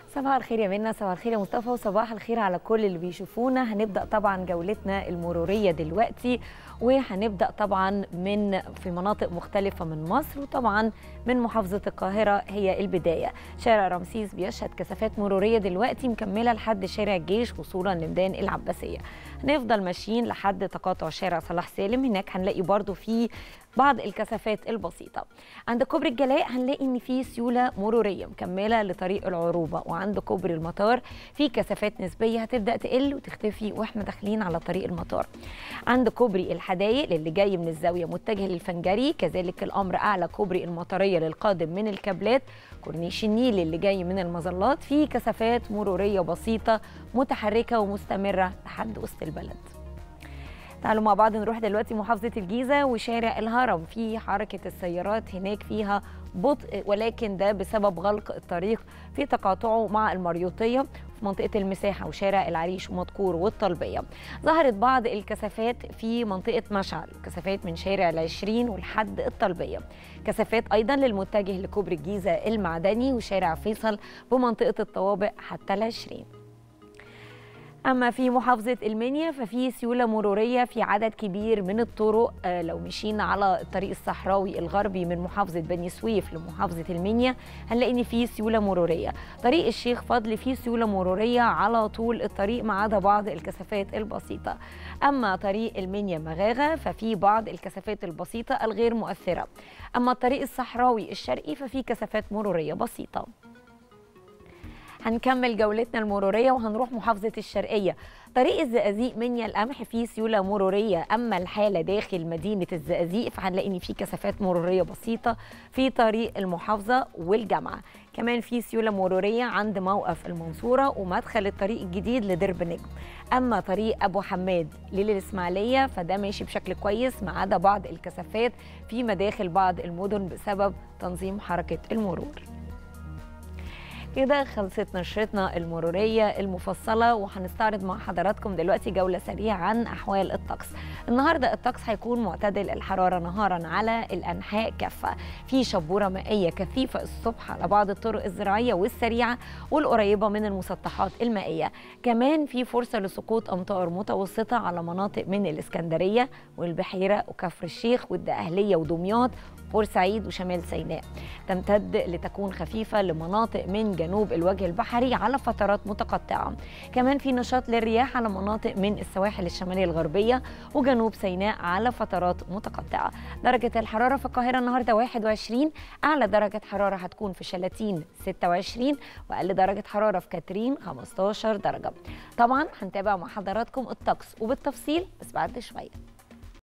صباح الخير يا منى صباح الخير يا مصطفى وصباح الخير على كل اللي بيشوفونا هنبدا طبعا جولتنا المروريه دلوقتي وهنبدا طبعا من في مناطق مختلفه من مصر وطبعا من محافظه القاهره هي البدايه شارع رمسيس بيشهد كثافات مروريه دلوقتي مكمله لحد شارع الجيش وصولا لميدان العباسيه هنفضل ماشيين لحد تقاطع شارع صلاح سالم هناك هنلاقي برضو في بعض الكثافات البسيطة عند كوبري الجلاء هنلاقي ان في سيولة مرورية مكملة لطريق العروبة وعند كوبري المطار في كثافات نسبية هتبدأ تقل وتختفي واحنا داخلين على طريق المطار عند كوبري الحدايق اللي جاي من الزاوية متجه للفنجري كذلك الأمر أعلى كوبري المطرية للقادم من الكابلات كورنيش النيل اللي جاي من المظلات في كثافات مرورية بسيطة متحركة ومستمرة لحد وسط البلد تعالوا مع بعض نروح دلوقتي محافظة الجيزة وشارع الهرم في حركة السيارات هناك فيها بطء ولكن ده بسبب غلق الطريق في تقاطعه مع المريوطية في منطقة المساحة وشارع العريش ومدكور والطلبية ظهرت بعض الكثافات في منطقة مشعل كثافات من شارع العشرين ولحد الطلبية كثافات أيضا للمتجه لكوبري الجيزة المعدني وشارع فيصل بمنطقة الطوابق حتى العشرين أما في محافظة المنيا ففي سيولة مرورية في عدد كبير من الطرق آه لو مشينا على الطريق الصحراوي الغربي من محافظة بني سويف لمحافظة المنيا هنلاقي إن في سيولة مرورية طريق الشيخ فضل فيه سيولة مرورية على طول الطريق ما عدا بعض الكثافات البسيطة أما طريق المنيا مغاغة ففي بعض الكثافات البسيطة الغير مؤثرة أما الطريق الصحراوي الشرقي ففي كثافات مرورية بسيطة هنكمل جولتنا المرورية وهنروح محافظة الشرقية طريق الزقازيق منيا القمح فيه سيولة مرورية أما الحالة داخل مدينة الزقازيق فهنلاقي إن في كثافات مرورية بسيطة في طريق المحافظة والجامعة كمان في سيولة مرورية عند موقف المنصورة ومدخل الطريق الجديد لدرب نجم أما طريق أبو حماد للإسماعيلية فده ماشي بشكل كويس ما عدا بعض الكثافات في مداخل بعض المدن بسبب تنظيم حركة المرور كده خلصت نشرتنا المرورية المفصلة وهنستعرض مع حضراتكم دلوقتي جولة سريعة عن أحوال الطقس النهاردة الطقس هيكون معتدل الحرارة نهارا على الأنحاء كافة في شبورة مائية كثيفة الصبح على بعض الطرق الزراعية والسريعة والقريبة من المسطحات المائية كمان في فرصة لسقوط أمطار متوسطة على مناطق من الإسكندرية والبحيرة وكفر الشيخ والدقهلية ودمياط بورسعيد وشمال سيناء تمتد لتكون خفيفة لمناطق من جنوب الوجه البحري على فترات متقطعة كمان في نشاط للرياح على مناطق من السواحل الشمالية الغربية وجنوب سيناء على فترات متقطعة درجة الحرارة في القاهرة النهاردة 21 أعلى درجة حرارة هتكون في شلاتين 26 وأقل درجة حرارة في كاترين 15 درجة طبعا هنتابع مع حضراتكم الطقس وبالتفصيل بس بعد شوية